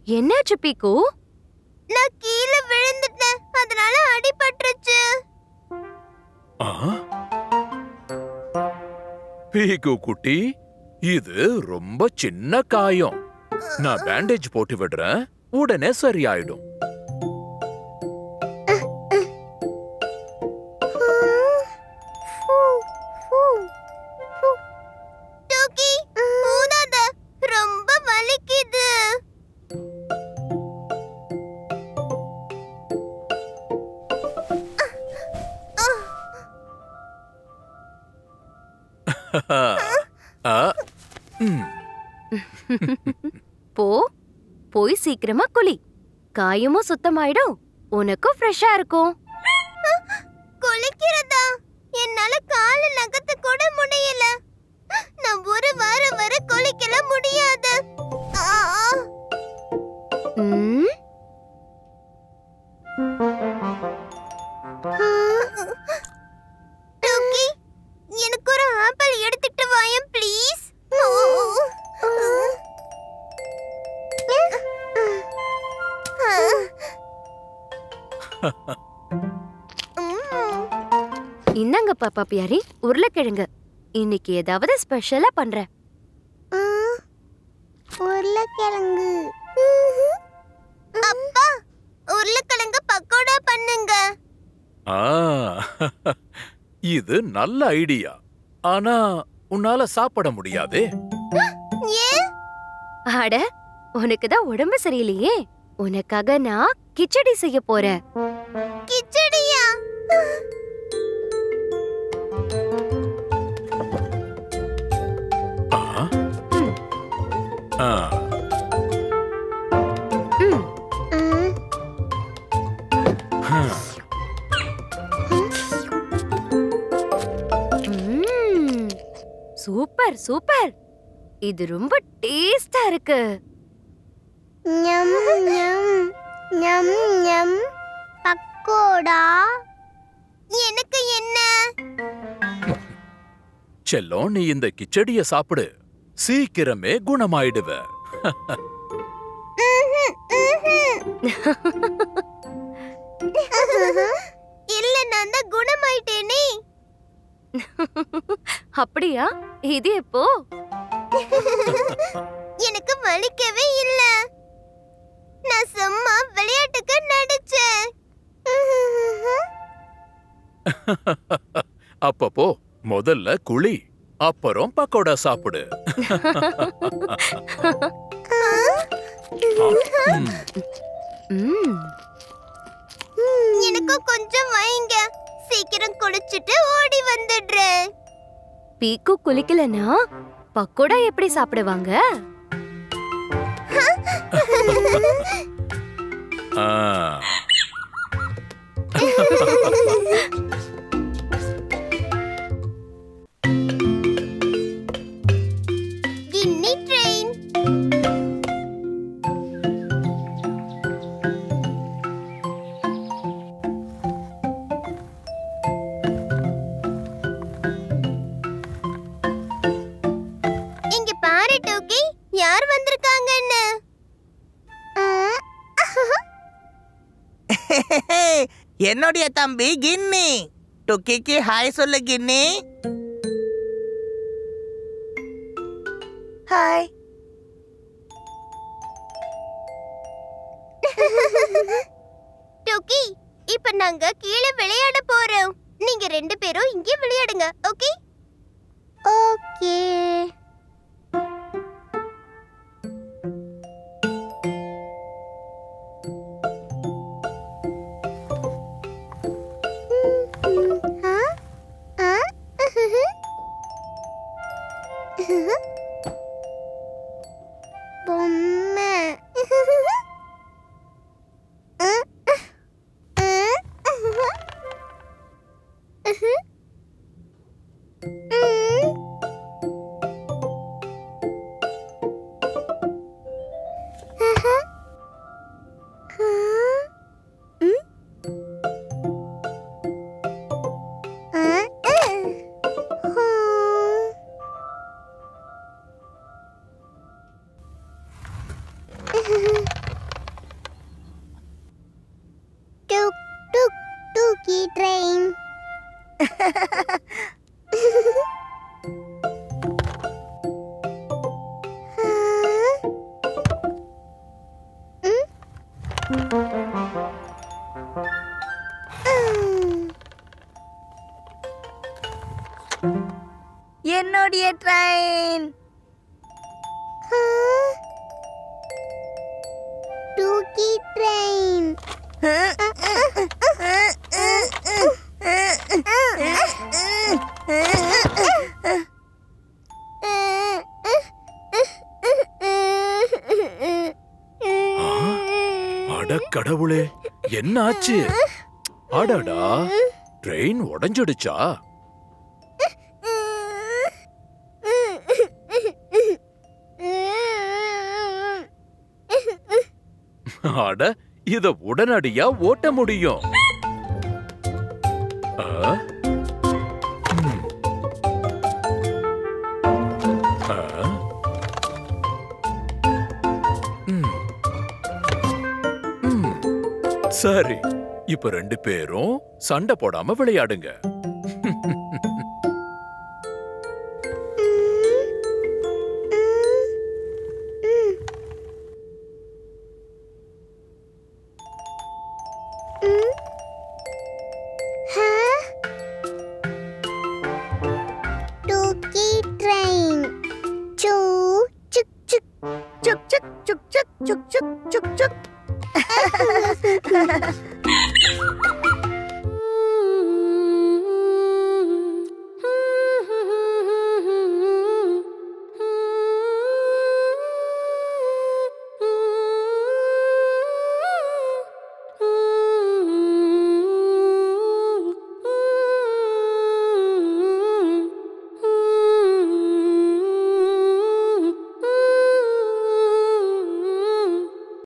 என்னாச்சு பீக்கு நான் கீழே விழுந்துட்டேன் அதனால அடிபட்டுருச்சு ஆ? பீக்கு குட்டி இது ரொம்ப சின்ன காயம் நான் பேண்டேஜ் போட்டு விடுறேன் உடனே சரியாயிடும் டோக்கி ஊதாத ரொம்ப வலிக்குது ஆ, ம். போ போய் சீக்கிரமா குளி காயமும் சுத்தமாயிடும் உனக்கும் ஃப்ரெஷ்ஷா இருக்கும் குளிக்கிறதா என்னால கால நகத்த கூட முடியல நான் ஒரு வாரம் வரை குளிக்கல முடியாது ஆ, ஆ. ம், டோக்கி எனக்கு ஒரு ஆப்பிள் எடுத்துட்டு வாயேன் ப்ளீஸ் இந்தாங்க பாப்பா பியாரி உருளைக்கிழங்கு இன்னைக்கு ஏதாவது ஸ்பெஷலா பண்றேன் உருளைக்கிழங்கு அப்பா உருளைக்கிழங்கு பக்கோடா பண்ணுங்க ஆ, இது நல்ல ஐடியா ஆனா உன்னால சாப்பிட முடியாதே ஏன் அட உனக்கு தான் உடம்பு சரியில்லையே உனக்காக நான் கிச்சடி செய்ய போறேன் கிச்சடியா ஆ? ஆ, ம், ஹம். ம். சூப்பர் சூப்பர் இது ரொம்ப டேஸ்டா இருக்கு ஞம் ஞம் ஞம் ஞம் பக்கோடா எனக்கு என்ன செல்லம் நீ இந்த கிச்சடிய சாப்பிடு சீக்கிரமே குணமாயிடுவ இல்ல நான் தான் குணமாயிட்டேனே அப்படியா இது எப்போ எனக்கு வலிக்கவே இல்ல நான் சும்மா விளையாட்டுக்கு நடிச்சேன் அப்பப்போ முதல்ல குழி அப்புறம் பக்கோடா சாப்பிடு ம். ம், எனக்கும் கொஞ்சம் வைங்க சீக்கிரம் குளிச்சிட்டு ஓடி வந்துடுறேன் பீக்கு குளிக்கலனா பக்கோடா எப்படி சாப்பிடுவாங்க ஆ. கின்னி ட்ரெயின் இங்க பாரு டோக்கி யார் வந்திருக்காங்கன்னு என்னுடைய தம்பி கின்னி டுக்கிக்கு ஹாய் சொல்லு கின்னி ஹாய் டோக்கி இப்ப நாங்க கீழே விளையாட போறோம் நீங்க ரெண்டு பேரும் இங்கே விளையாடுங்க ஓகே ஓகே பொம்மை ட்ரெயின் என்னுடைய ட்ரெயின் டூக்கி ட்ரெயின் அட கடவுளே என்ன ஆச்சு அடடா ட்ரெயின் உடைஞ்சிடுச்சா அட இத உடனடியா ஓட்ட முடியும் ஆ? ம். ஆ? ம். ம். சரி இப்ப ரெண்டு பேரும் சண்டை போடாம விளையாடுங்க டூக்கி ட்ரெயின் சூ சுக் சுக் சுக் சுக் சுக் சுக் சுக் சுக் சுக் சுக்